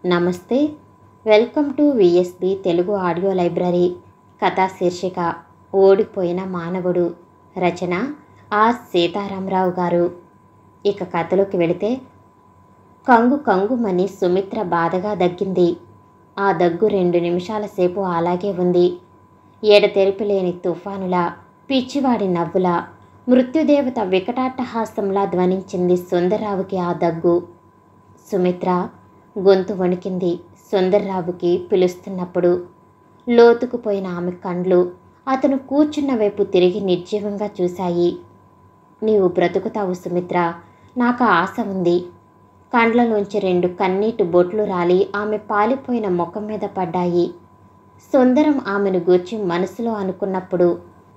నమస్తే welcome to VSB Telugu audio library కథా శీర్షిక ఓడిపోయిన మానవుడు రచన ఆర్ సీతారామరావు గారు ఇక కథలోకి వెళితే కంగు కంగుమని సుమిత్ర బాధగా దగ్గింది ఆ దగ్గు రెండు నిమిషాల సేపు అలాగే ఉంది ఎడతెరిపి లేని తుఫానులా పిచ్చివాడి నవ్వులా మృత్యుదేవత వికటాట్టహాసంలా ధ్వనించింది సుందర్రావుకి ఆ దగ్గు సుమిత్ర గొంతు వణికింది సుందర్రావుకి పిలుస్తున్నప్పుడు లోతుకుపోయిన ఆమె కండ్లు అతను కూర్చున్న వైపు తిరిగి నిర్జీవంగా చూశాయి నీవు బ్రతుకుతావు సుమిత్ర నాకు ఆశ ఉంది కండ్లలోంచి రెండు కన్నీటి బొట్లు రాలి ఆమె పాలిపోయిన ముఖం మీద పడ్డాయి సుందరం ఆమెను గూర్చి మనసులో అనుకున్నప్పుడు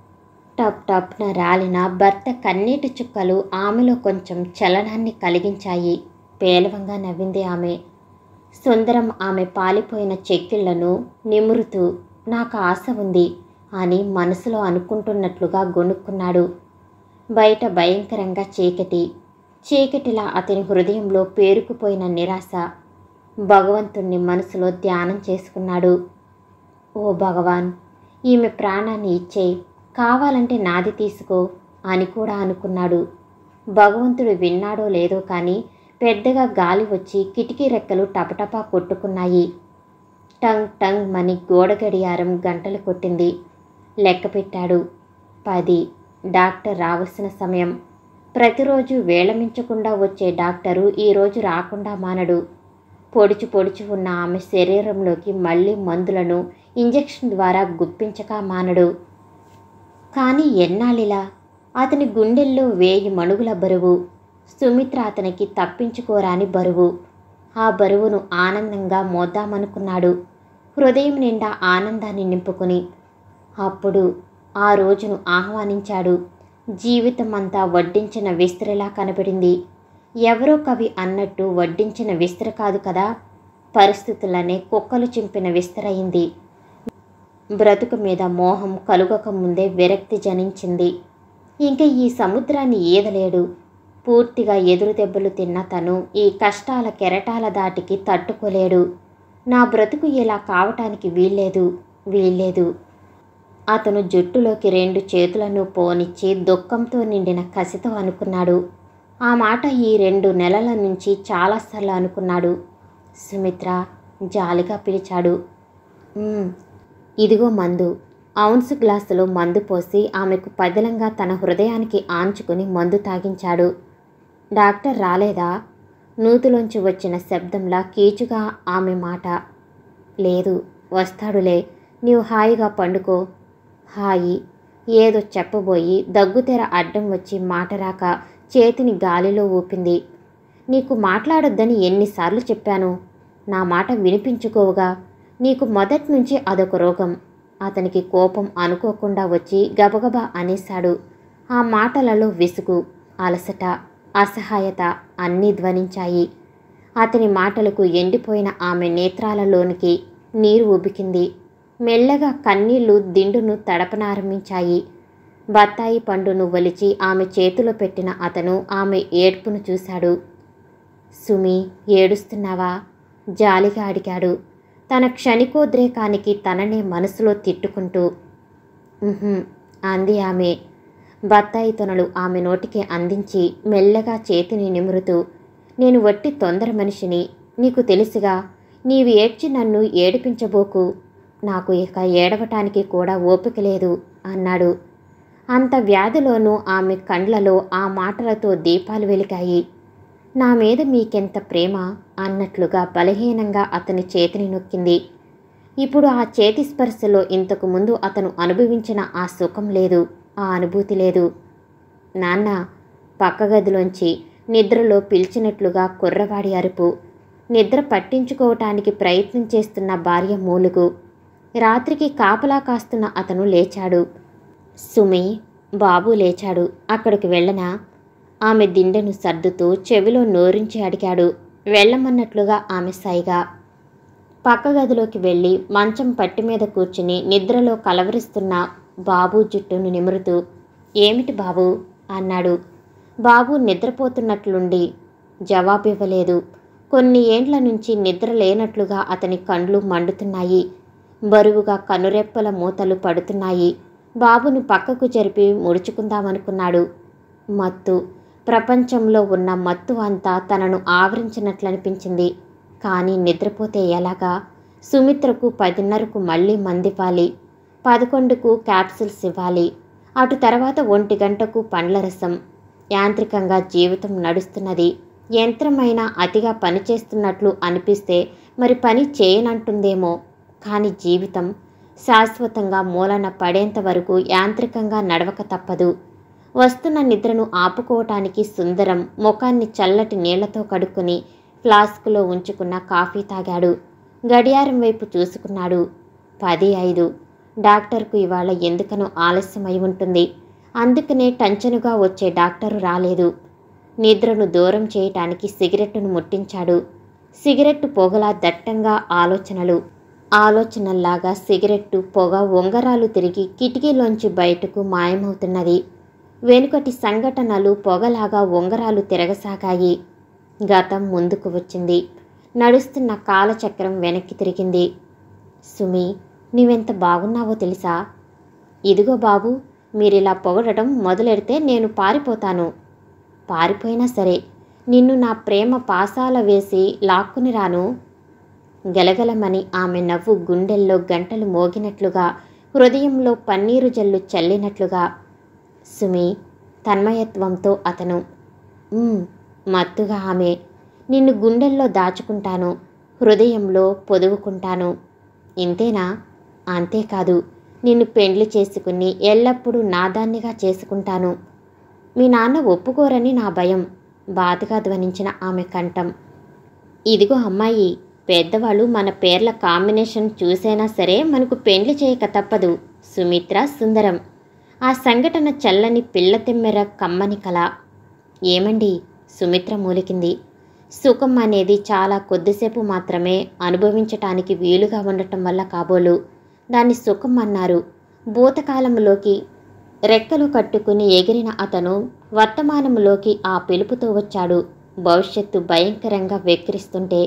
టప్ టప్న రాలిన భర్త కన్నీటి చుక్కలు ఆమెలో కొంచెం చలనాన్ని కలిగించాయి పేలవంగా నవ్వింది ఆమె సుందరం ఆమె పాలిపోయిన చెక్కిళ్లను నిమురుతూ నాకు ఆశ ఉంది అని మనసులో అనుకుంటున్నట్లుగా గొనుక్కున్నాడు బయట భయంకరంగా చీకటి చీకటిలా అతని హృదయంలో పేరుకుపోయిన నిరాశ భగవంతుణ్ణి మనసులో ధ్యానం చేసుకున్నాడు ఓ భగవాన్ ఈమె ప్రాణాన్ని ఇచ్చే కావాలంటే నాది తీసుకో అని కూడా అనుకున్నాడు భగవంతుడు విన్నాడో లేదో కానీ పెద్దగా గాలి వచ్చి కిటికీ రెక్కలు టపటపా కొట్టుకున్నాయి టంగ్ టంగ్ మని గోడ గడియారం గంటలు కొట్టింది లెక్క పెట్టాడు పది డాక్టర్ రావాల్సిన సమయం ప్రతిరోజు వేళమించకుండా వచ్చే డాక్టరు ఈరోజు రాకుండా మానడు పొడిచి పొడిచి ఉన్న ఆమె శరీరంలోకి మళ్ళీ మందులను ఇంజెక్షన్ ద్వారా గుప్పించక మానడు కానీ ఎన్నాళ్ళిలా అతని గుండెల్లో వేయి మణుగుల బరువు సుమిత్ర అతనికి తప్పించుకోరాని బరువు ఆ బరువును ఆనందంగా మోద్దామనుకున్నాడు హృదయం నిండా ఆనందాన్ని నింపుకుని అప్పుడు ఆ రోజును ఆహ్వానించాడు జీవితం అంతా వడ్డించిన విస్త్రలా కనబడింది ఎవరో కవి అన్నట్టు వడ్డించిన విస్త్ర కాదు కదా పరిస్థితులనే కుక్కలు చింపిన విస్తరయింది బ్రతుకు మీద మోహం కలుగక ముందే విరక్తి జనించింది ఇంక ఈ సముద్రాన్ని ఈదలేడు పూర్తిగా ఎదురు దెబ్బలు తిన్న తను ఈ కష్టాల కెరటాల దాటికి తట్టుకోలేడు నా బ్రతుకు ఇలా కావటానికి వీల్లేదు వీల్లేదు అతను జుట్టులోకి రెండు చేతులను పోనిచ్చి దుఃఖంతో నిండిన కసితో అనుకున్నాడు ఆ మాట ఈ రెండు నెలల నుంచి చాలాసార్లు అనుకున్నాడు సుమిత్ర జాలిగా పిలిచాడు "ఉమ్, ఇదిగో మందు ఔన్స్ గ్లాసులో మందు పోసి ఆమెకు పదిలంగా తన హృదయానికి ఆంచుకుని మందు తాగించాడు డాక్టర్ రాలేదా నూతులోంచి వచ్చిన శబ్దంలా కీచుగా ఆమె మాట లేదు వస్తాడులే నీవు హాయిగా పండుకో హాయి ఏదో చెప్పబోయి దగ్గుతెర అడ్డం వచ్చి మాట రాక చేతిని గాలిలో ఊపింది నీకు మాట్లాడొద్దని ఎన్నిసార్లు చెప్పాను నా మాట వినిపించుకోవుగా నీకు మొదటి నుంచి అదొక రోగం అతనికి కోపం అనుకోకుండా వచ్చి గబగబా అనేశాడు ఆ మాటలలో విసుగు అలసట అసహాయత అన్నీ ధ్వనించాయి అతని మాటలకు ఎండిపోయిన ఆమె నేత్రాలలోనికి నీరు ఉబికింది మెల్లగా కన్నీళ్లు దిండును తడపనారంభించాయి బత్తాయి పండును వలిచి ఆమె చేతిలో పెట్టిన అతను ఆమె ఏడ్పును చూశాడు సుమి ఏడుస్తున్నావా జాలిగా అడిగాడు తన క్షణికోద్రేకానికి తననే మనసులో తిట్టుకుంటూ "ఉహుం," అంది ఆమె బత్తాయి తొనలు ఆమె నోటికి అందించి మెల్లగా చేతిని నిమురుతూ నేను వట్టి తొందర మనిషిని నీకు తెలుసుగా నీవు ఏడ్చి నన్ను ఏడిపించబోకు నాకు ఇక ఏడవటానికి కూడా ఓపిక లేదు అన్నాడు అంత వ్యాధిలోనూ ఆమె కండ్లలో ఆ మాటలతో దీపాలు వెలిగాయి నా మీద మీకెంత ప్రేమ అన్నట్లుగా బలహీనంగా అతని చేతిని నొక్కింది ఇప్పుడు ఆ చేతి స్పర్శలో ఇంతకు ముందు అతను అనుభవించిన ఆ సుఖం లేదు ఆ అనుభూతి లేదు నాన్న పక్క గదిలోంచి నిద్రలో పిలిచినట్లుగా కుర్రవాడి అరుపు నిద్ర పట్టించుకోవటానికి ప్రయత్నం చేస్తున్న భార్య మూలుగు రాత్రికి కాపలా కాస్తున్న అతను లేచాడు సుమి బాబు లేచాడు అక్కడికి వెళ్ళనా ఆమె దిండెను సర్దుతూ చెవిలో నోరించి అడిగాడు వెళ్ళమన్నట్లుగా ఆమె సైగా పక్క గదిలోకి వెళ్ళి మంచం పట్టి మీద కూర్చుని నిద్రలో కలవరిస్తున్న బాబు జుట్టును నిమురుతూ ఏమిటి బాబు అన్నాడు బాబు నిద్రపోతున్నట్లుండి జవాబివ్వలేదు కొన్ని ఏండ్ల నుంచి నిద్ర లేనట్లుగా అతని కండ్లు మండుతున్నాయి బరువుగా కనురెప్పల మూతలు పడుతున్నాయి బాబును పక్కకు జరిపి ముడుచుకుందామనుకున్నాడు మత్తు ప్రపంచంలో ఉన్న మత్తు అంతా తనను ఆవరించినట్లనిపించింది కానీ నిద్రపోతే ఎలాగా సుమిత్రకు పదిన్నరకు మళ్ళీ మందివ్వాలి పదకొండుకు క్యాప్సిల్స్ ఇవ్వాలి అటు తర్వాత ఒంటి గంటకు పండ్ల రసం యాంత్రికంగా జీవితం నడుస్తున్నది యంత్రమైనా అతిగా పనిచేస్తున్నట్లు అనిపిస్తే మరి పని చేయనంటుందేమో కానీ జీవితం శాశ్వతంగా మూలన పడేంత వరకు యాంత్రికంగా నడవక తప్పదు వస్తున్న నిద్రను ఆపుకోవటానికి సుందరం ముఖాన్ని చల్లటి నీళ్లతో కడుక్కుని ఫ్లాస్కులో ఉంచుకున్న కాఫీ తాగాడు గడియారం వైపు చూసుకున్నాడు పది ఐదు డాక్టర్కు ఇవాళ ఎందుకనో ఆలస్యమై ఉంటుంది అందుకనే టంచనుగా వచ్చే డాక్టరు రాలేదు నిద్రను దూరం చేయటానికి సిగరెట్టును ముట్టించాడు సిగరెట్టు పొగలా దట్టంగా ఆలోచనలు ఆలోచనల్లాగా సిగరెట్టు పొగ ఉంగరాలు తిరిగి కిటికీలోంచి బయటకు మాయమవుతున్నది వెనుకటి సంఘటనలు పొగలాగా ఉంగరాలు తిరగసాగాయి గతం ముందుకు వచ్చింది నడుస్తున్న కాలచక్రం వెనక్కి తిరిగింది సుమి నీవెంత బాగున్నావో తెలుసా ఇదిగో బాబు మీరిలా పొగడటం మొదలెడితే నేను పారిపోతాను పారిపోయినా సరే నిన్ను నా ప్రేమ పాసాల వేసి లాక్కుని రాను గలగలమని ఆమె నవ్వు గుండెల్లో గంటలు మోగినట్లుగా హృదయంలో పన్నీరు జల్లు చల్లినట్లుగా సుమి తన్మయత్వంతో అతను "ఉమ్," మత్తుగా ఆమె నిన్ను గుండెల్లో దాచుకుంటాను హృదయంలో పొదువుకుంటాను ఇంతేనా అంతేకాదు నిన్ను పెండ్లి చేసుకుని ఎల్లప్పుడూ నాదాన్నిగా చేసుకుంటాను మీ నాన్న ఒప్పుకోరని నా భయం బాధగా ధ్వనించిన ఆమె కంఠం ఇదిగో అమ్మాయి పెద్దవాళ్ళు మన పేర్ల కాంబినేషన్ చూసైనా సరే మనకు పెండ్లి చేయక తప్పదు సుమిత్ర సుందరం ఆ సంఘటన చల్లని పిల్ల తెమ్మెర కమ్మని కల ఏమండి సుమిత్ర మూలికింది సుఖం అనేది చాలా కొద్దిసేపు మాత్రమే అనుభవించటానికి వీలుగా ఉండటం వల్ల కాబోలు దాన్ని సుఖం అన్నారు భూతకాలంలోకి రెక్కలు కట్టుకుని ఎగిరిన అతను వర్తమానంలోకి ఆ పిలుపుతో వచ్చాడు భవిష్యత్తు భయంకరంగా వెక్కిరిస్తుంటే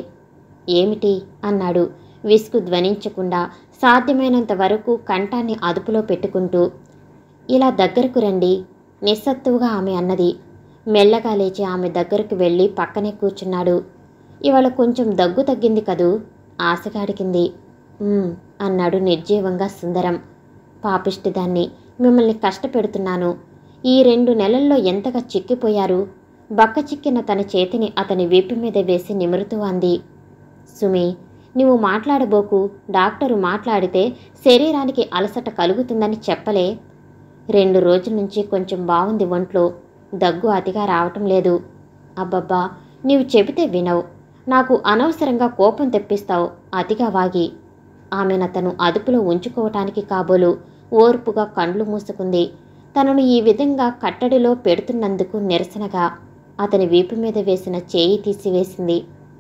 ఏమిటి అన్నాడు విసుగు ధ్వనించకుండా సాధ్యమైనంత వరకు కంఠాన్ని అదుపులో పెట్టుకుంటూ ఇలా దగ్గరకు రండి నిస్సత్తువుగా ఆమె అన్నది మెల్లగా లేచి ఆమె దగ్గరకు వెళ్ళి పక్కనే కూర్చున్నాడు ఇవాళ కొంచెం దగ్గు తగ్గింది కదూ ఆశగా అడిగింది "ఉమ్," అన్నాడు నిర్జీవంగా సుందరం పాపిష్టిదాన్ని మిమ్మల్ని కష్టపెడుతున్నాను ఈ రెండు నెలల్లో ఎంతగా చిక్కిపోయారు బక్క చిక్కిన తన చేతిని అతని వీపు మీద వేసి నిమురుతూ అంది సుమి నువ్వు మాట్లాడబోకు డాక్టరు మాట్లాడితే శరీరానికి అలసట కలుగుతుందని చెప్పలే రెండు రోజుల నుంచి కొంచెం బాగుంది ఒంట్లో దగ్గు అతిగా రావటం లేదు అబ్బబ్బా నీవు చెబితే వినవు నాకు అనవసరంగా కోపం తెప్పిస్తావు అతిగా వాగి ఆమెనతను అదుపులో ఉంచుకోవటానికి కాబోలు ఓర్పుగా కండ్లు మూసుకుంది తనను ఈ విధంగా కట్టడిలో పెడుతున్నందుకు నిరసనగా అతని వీపు మీద వేసిన చేయి తీసివేసింది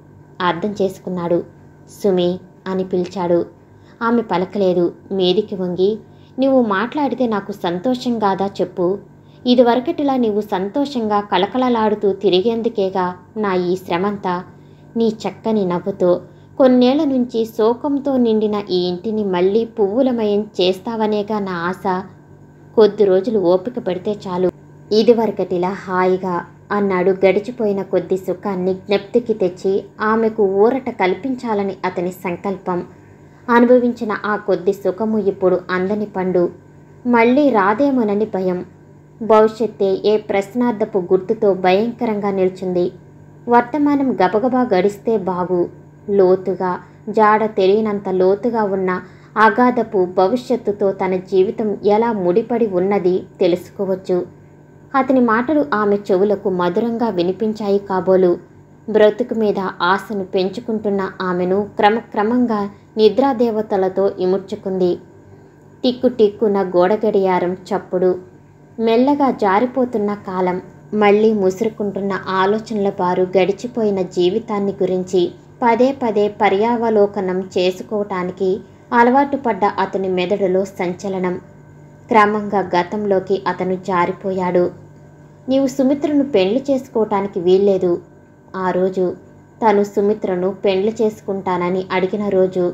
అర్థం చేసుకున్నాడు సుమి అని పిలిచాడు ఆమె పలకలేదు మీదికి వంగి నువ్వు మాట్లాడితే నాకు సంతోషం కాదా చెప్పు ఇదివరకటిలా నీవు సంతోషంగా కళకళలాడుతూ తిరిగేందుకేగా నా ఈ శ్రమంతా నీ చక్కని నవ్వుతో కొన్నేళ్ల నుంచి శోకంతో నిండిన ఈ ఇంటిని మళ్ళీ పువ్వులమయం చేస్తావనేగా నా ఆశ కొద్ది రోజులు ఓపిక పెడితే చాలు ఇదివరకటిలా హాయిగా అన్నాడు గడిచిపోయిన కొద్ది సుఖాన్ని జ్ఞప్తికి తెచ్చి ఆమెకు ఊరట కల్పించాలని అతని సంకల్పం అనుభవించిన ఆ కొద్ది సుఖము ఇప్పుడు అందని పండు మళ్ళీ రాదేమోనని భయం భవిష్యత్తే ఏ ప్రశ్నార్థపు గుర్తుతో భయంకరంగా నిల్చుంది వర్తమానం గబగబా గడిస్తే బాగు లోతుగా జాడ తెలియనంత లోతుగా ఉన్న అగాధపు భవిష్యత్తుతో తన జీవితం ఎలా ముడిపడి ఉన్నది తెలుసుకోవచ్చు అతని మాటలు ఆమె చెవులకు మధురంగా వినిపించాయి కాబోలు బ్రతుకు మీద ఆశను పెంచుకుంటున్న ఆమెను క్రమక్రమంగా నిద్రాదేవతలతో ఇముడ్చుకుంది టిక్కు టిక్కున గోడ గడియారం చప్పుడు మెల్లగా జారిపోతున్న కాలం మళ్ళీ ముసురుకుంటున్న ఆలోచనల బారు గడిచిపోయిన జీవితాన్ని గురించి పదే పదే పర్యావలోకనం చేసుకోవటానికి అలవాటు పడ్డ అతని మెదడులో సంచలనం క్రమంగా గతంలోకి అతను జారిపోయాడు నీవు సుమిత్రను పెళ్లి చేసుకోవటానికి వీల్లేదు ఆ రోజు తను సుమిత్రను పెండ్లి చేసుకుంటానని అడిగిన రోజు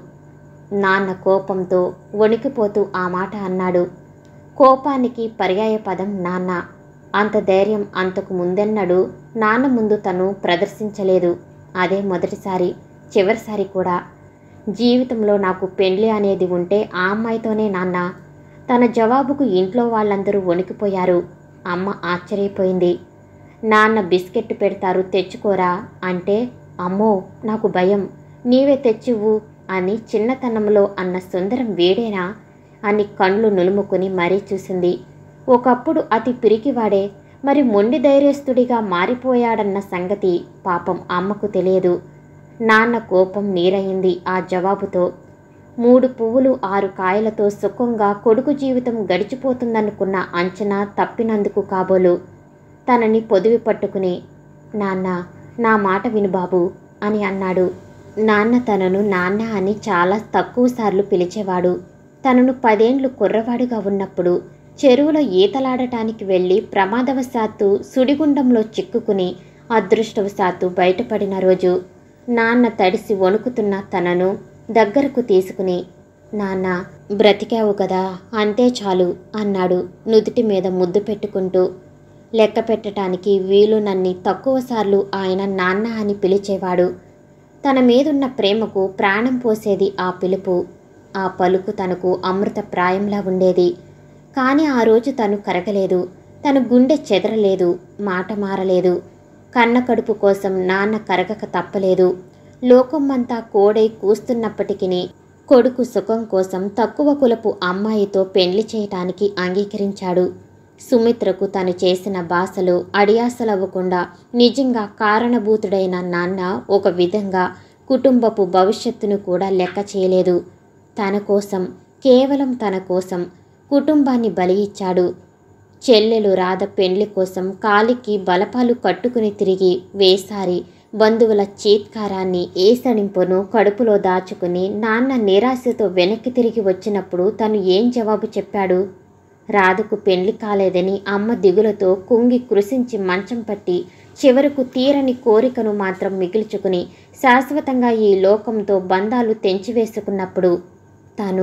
నాన్న కోపంతో వణికిపోతూ ఆ మాట అన్నాడు కోపానికి పర్యాయ పదం నాన్న అంత ధైర్యం అంతకు ముందెన్నడూ నాన్న ముందు తను ప్రదర్శించలేదు అదే మొదటిసారి చివరిసారి కూడా జీవితంలో నాకు పెండ్లి అనేది ఉంటే ఆ అమ్మాయితోనే నాన్న తన జవాబుకు ఇంట్లో వాళ్ళందరూ వణికిపోయారు అమ్మ ఆశ్చర్యపోయింది నాన్న బిస్కెట్ పెడతారు తెచ్చుకోరా అంటే అమ్మో నాకు భయం నీవే తెచ్చివ్వు అని చిన్నతనంలో అన్న సుందరం వేడేనా అని కళ్ళు నులుముకుని మరీ చూసింది ఒకప్పుడు అతి పిరికివాడే మరి మొండి ధైర్యస్తుడిగా మారిపోయాడన్న సంగతి పాపం అమ్మకు తెలియదు నాన్న కోపం నీరయింది ఆ జవాబుతో మూడు పువ్వులు ఆరు కాయలతో సుఖంగా కొడుకు జీవితం గడిచిపోతుందనుకున్న అంచనా తప్పినందుకు కాబోలు తనని పొదివి పట్టుకుని నాన్న నా మాట విను బాబు అని అన్నాడు నాన్న తనను నాన్న అని చాలా తక్కువసార్లు పిలిచేవాడు తనను పదేండ్లు కుర్రవాడుగా ఉన్నప్పుడు చెరువులో ఈతలాడటానికి వెళ్ళి ప్రమాదవశాత్తు సుడిగుండంలో చిక్కుకుని అదృష్టవశాత్తు బయటపడిన రోజు నాన్న తడిసి వణుకుతున్న తనను దగ్గరకు తీసుకుని నాన్న బ్రతికావు కదా అంతే చాలు అన్నాడు నుదుటి మీద ముద్దు పెట్టుకుంటూ లెక్క పెట్టడానికి వీలునన్ని తక్కువసార్లు ఆయన నాన్న అని పిలిచేవాడు తన మీదున్న ప్రేమకు ప్రాణం పోసేది ఆ పిలుపు ఆ పలుకు తనకు అమృత ప్రాయంలా ఉండేది కానీ ఆ రోజు తను కరగలేదు తన గుండె చెదరలేదు మాట మారలేదు కన్న కడుపు కోసం నాన్న కరగక తప్పలేదు లోకమంతా కోడై కూస్తున్నప్పటికీ కొడుకు సుఖం కోసం తక్కువ కులపు అమ్మాయితో పెండ్లి చేయటానికి అంగీకరించాడు సుమిత్రకు తను చేసిన భాషలు అడియాసలవ్వకుండా నిజంగా కారణభూతుడైన నాన్న ఒక విధంగా కుటుంబపు భవిష్యత్తును కూడా లెక్క చేయలేదు తన కోసం కేవలం తన కోసం కుటుంబాన్ని బలి ఇచ్చాడు చెల్లెలు రాధ పెండ్లి కోసం కాలికి బలపాలు కట్టుకుని తిరిగి వేసారి బంధువుల చీత్కారాన్ని ఏసడింపును కడుపులో దాచుకుని నాన్న నిరాశతో వెనక్కి తిరిగి వచ్చినప్పుడు తను ఏం జవాబు చెప్పాడు రాధకు పెండ్లి కాలేదని అమ్మ దిగులతో కుంగి కృషించి మంచం పట్టి చివరకు తీరని కోరికను మాత్రం మిగిల్చుకుని శాశ్వతంగా ఈ లోకంతో బంధాలు తెంచివేసుకున్నప్పుడు తాను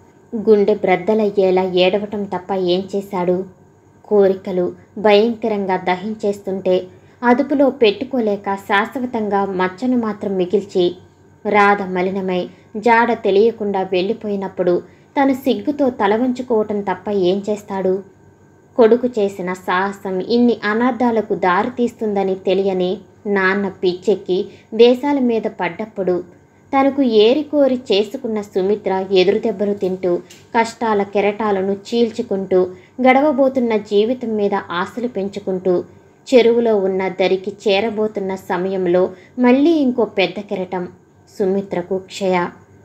గుండె బ్రద్దలయ్యేలా ఏడవటం తప్ప ఏం చేశాడు కోరికలు భయంకరంగా దహించేస్తుంటే అదుపులో పెట్టుకోలేక శాశ్వతంగా మచ్చను మాత్రం మిగిల్చి రాధ మలినమై జాడ తెలియకుండా వెళ్ళిపోయినప్పుడు తను సిగ్గుతో తల వంచుకోవటం తప్ప ఏం చేస్తాడు కొడుకు చేసిన సాహసం ఇన్ని అనార్థాలకు దారితీస్తుందని తెలియని నాన్న పిచ్చెక్కి దేశాల మీద పడ్డప్పుడు తనకు ఏరికోరి చేసుకున్న సుమిత్ర ఎదురుదెబ్బలు తింటూ కష్టాల కెరటాలను చీల్చుకుంటూ గడవబోతున్న జీవితం మీద ఆశలు పెంచుకుంటూ చెరువులో ఉన్న దరికి చేరబోతున్న సమయంలో మళ్ళీ ఇంకో పెద్ద కెరటం సుమిత్రకు క్షయ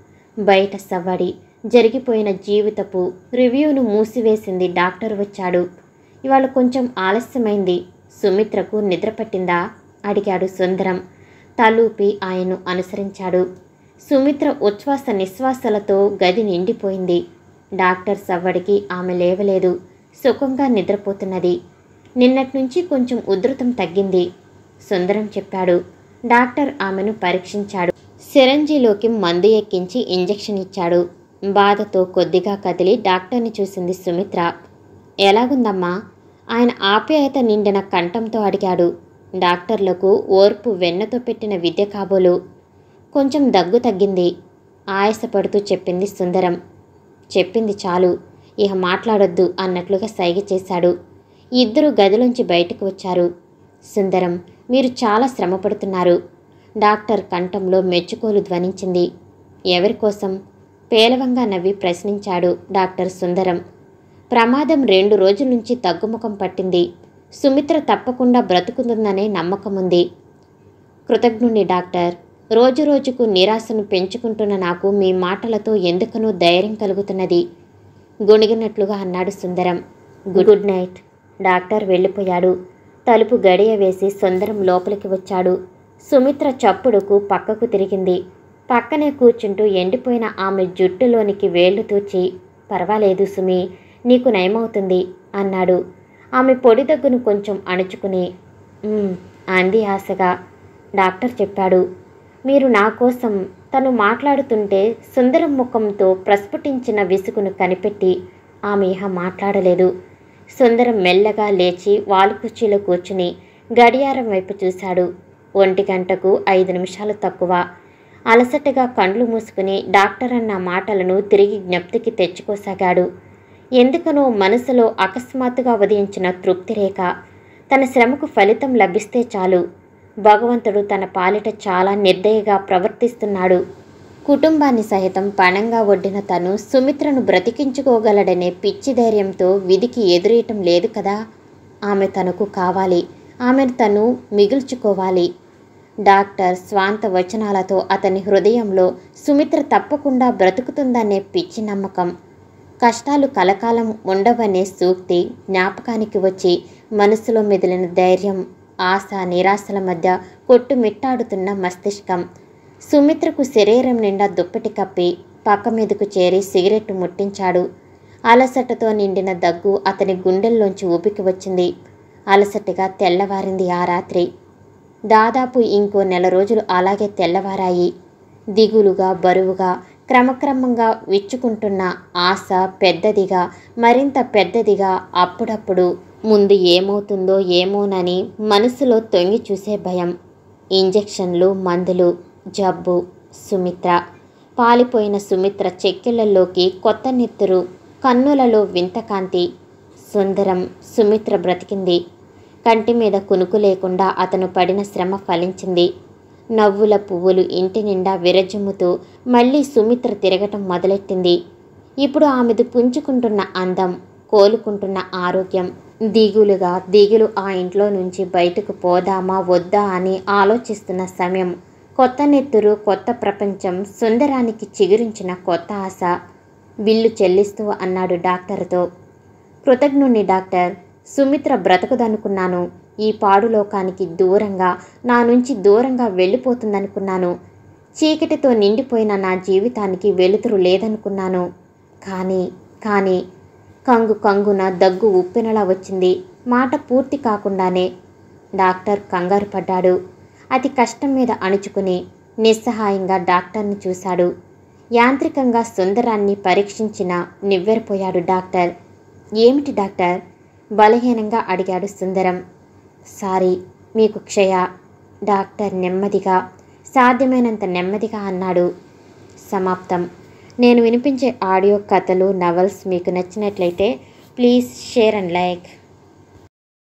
బయట సవ్వడి జరిగిపోయిన జీవితపు రివ్యూను మూసివేసింది డాక్టర్ వచ్చాడు ఇవాళ కొంచెం ఆలస్యమైంది సుమిత్రకు నిద్ర పట్టిందా అడిగాడు సుందరం తలూపి ఆయన్ను అనుసరించాడు సుమిత్ర ఉచ్ఛ్వాస నిశ్వాసలతో గది నిండిపోయింది డాక్టర్ సవ్వడికి ఆమె లేవలేదు సుఖంగా నిద్రపోతున్నది నిన్నటి నుంచి కొంచెం ఉధృతం తగ్గింది సుందరం చెప్పాడు డాక్టర్ ఆమెను పరీక్షించాడు సిరంజిలోకి మందు ఎక్కించి ఇంజెక్షన్ ఇచ్చాడు బాధతో కొద్దిగా కదిలి డాక్టర్ని చూసింది సుమిత్ర ఎలాగుందమ్మా ఆయన ఆప్యాయత నిండిన కంఠంతో అడిగాడు డాక్టర్లకు ఓర్పు వెన్నతో పెట్టిన విద్య కాబోలు కొంచెం దగ్గు తగ్గింది ఆయాసపడుతూ చెప్పింది సుందరం చెప్పింది చాలు ఇహ మాట్లాడొద్దు అన్నట్లుగా సైగ చేశాడు ఇద్దరు గదిలోంచి బయటకు వచ్చారు సుందరం మీరు చాలా శ్రమపడుతున్నారు డాక్టర్ కంఠంలో మెచ్చుకోలు ధ్వనించింది ఎవరి కోసం పేలవంగా నవ్వి ప్రశ్నించాడు డాక్టర్ సుందరం ప్రమాదం రెండు రోజుల నుంచి తగ్గుముఖం పట్టింది సుమిత్ర తప్పకుండా బ్రతుకుతుందనే నమ్మకం ఉంది కృతజ్ఞుని డాక్టర్ రోజు రోజుకు నిరాశను పెంచుకుంటున్న నాకు మీ మాటలతో ఎందుకనో ధైర్యం కలుగుతున్నది గొణిగినట్లుగా అన్నాడు సుందరం గుడ్ నైట్ డాక్టర్ వెళ్ళిపోయాడు తలుపు గడియ వేసి సుందరం లోపలికి వచ్చాడు సుమిత్ర చప్పుడుకు పక్కకు తిరిగింది పక్కనే కూర్చుంటూ ఎండిపోయిన ఆమె జుట్టులోనికి వేళ్లు తూచి పర్వాలేదు సుమి నీకు నయమవుతుంది అన్నాడు ఆమె పొడి దగ్గును కొంచెం అణుచుకుని "ఉమ్," అంది ఆశగా డాక్టర్ చెప్పాడు మీరు నా కోసం తను మాట్లాడుతుంటే సుందరం ముఖంతో ప్రస్ఫుటించిన విసుగును కనిపెట్టి ఆమె ఇహ మాట్లాడలేదు సుందరం మెల్లగా లేచి వాలు కుర్చీలో కూర్చుని గడియారం వైపు చూశాడు ఒంటి గంటకు ఐదు నిమిషాలు తక్కువ అలసటగా కండ్లు మూసుకుని డాక్టర్ అన్న మాటలను తిరిగి జ్ఞప్తికి తెచ్చుకోసాగాడు ఎందుకనో మనసులో అకస్మాత్తుగా ఉదయించిన తృప్తి రేఖ తన శ్రమకు ఫలితం లభిస్తే చాలు భగవంతుడు తన పాలిట చాలా నిర్దయగా ప్రవర్తిస్తున్నాడు కుటుంబాన్ని సహితం పణంగా ఒడ్డిన తను సుమిత్రను బ్రతికించుకోగలడనే పిచ్చి ధైర్యంతో విధికి ఎదురేయటం లేదు కదా ఆమె తనకు కావాలి ఆమెను తను మిగుల్చుకోవాలి డాక్టర్ స్వాంత వచనాలతో అతని హృదయంలో సుమిత్ర తప్పకుండా బ్రతుకుతుందనే పిచ్చి నమ్మకం కష్టాలు కలకాలం ఉండవనే సూక్తి జ్ఞాపకానికి వచ్చి మనసులో మెదిలిన ధైర్యం ఆశ నిరాశల మధ్య కొట్టుమిట్టాడుతున్న మస్తిష్కం సుమిత్రకు శరీరం నిండా దుప్పటి కప్పి పక్క మీదకు చేరి సిగరెట్టు ముట్టించాడు అలసటతో నిండిన దగ్గు అతని గుండెల్లోంచి ఊపికి వచ్చింది అలసటగా తెల్లవారింది ఆ రాత్రి దాదాపు ఇంకో నెల రోజులు అలాగే తెల్లవారాయి దిగులుగా బరువుగా క్రమక్రమంగా విచ్చుకుంటున్న ఆశ పెద్దదిగా మరింత పెద్దదిగా అప్పుడప్పుడు ముందు ఏమవుతుందో ఏమోనని మనసులో తొంగి చూసే భయం ఇంజెక్షన్లు మందులు జబ్బు సుమిత్ర పాలిపోయిన సుమిత్ర చెక్కిళ్లలోకి కొత్త నెత్తురు కన్నులలో వింత కాంతి సుందరం సుమిత్ర బ్రతికింది కంటి మీద కునుకు లేకుండా అతను పడిన శ్రమ ఫలించింది నవ్వుల పువ్వులు ఇంటి నిండా విరజిమ్ముతూ మళ్ళీ సుమిత్ర తిరగటం మొదలెట్టింది ఇప్పుడు ఆమెది పుంజుకుంటున్న అందం కోలుకుంటున్న ఆరోగ్యం దిగులుగా దిగులు ఆ ఇంట్లో నుంచి బయటకు పోదామా వద్దా అని ఆలోచిస్తున్న సమయం కొత్త నెత్తురు కొత్త ప్రపంచం సుందరానికి చిగురించిన కొత్త ఆశ బిల్లు చెల్లిస్తూ అన్నాడు డాక్టర్తో కృతజ్ఞుణ్ణి డాక్టర్ సుమిత్ర బ్రతకదనుకున్నాను ఈ పాడులోకానికి దూరంగా నా నుంచి దూరంగా వెళ్ళిపోతుందనుకున్నాను చీకటితో నిండిపోయిన నా జీవితానికి వెలుతురు లేదనుకున్నాను కానీ కానీ కంగు కంగున దగ్గు ఉప్పెనలా వచ్చింది మాట పూర్తి కాకుండానే డాక్టర్ కంగారు పడ్డాడు అతి కష్టం మీద అణుచుకుని నిస్సహాయంగా డాక్టర్ని చూశాడు యాంత్రికంగా సుందరాన్ని పరీక్షించిన నివ్వెరపోయాడు డాక్టర్ ఏమిటి డాక్టర్ బలహీనంగా అడిగాడు సుందరం సారీ మీకు క్షయ డాక్టర్ నెమ్మదిగా సాధ్యమైనంత నెమ్మదిగా అన్నాడు సమాప్తం నేను వినిపించే ఆడియో కథలు నవల్స్ మీకు నచ్చినట్లయితే ప్లీజ్ షేర్ అండ్ లైక్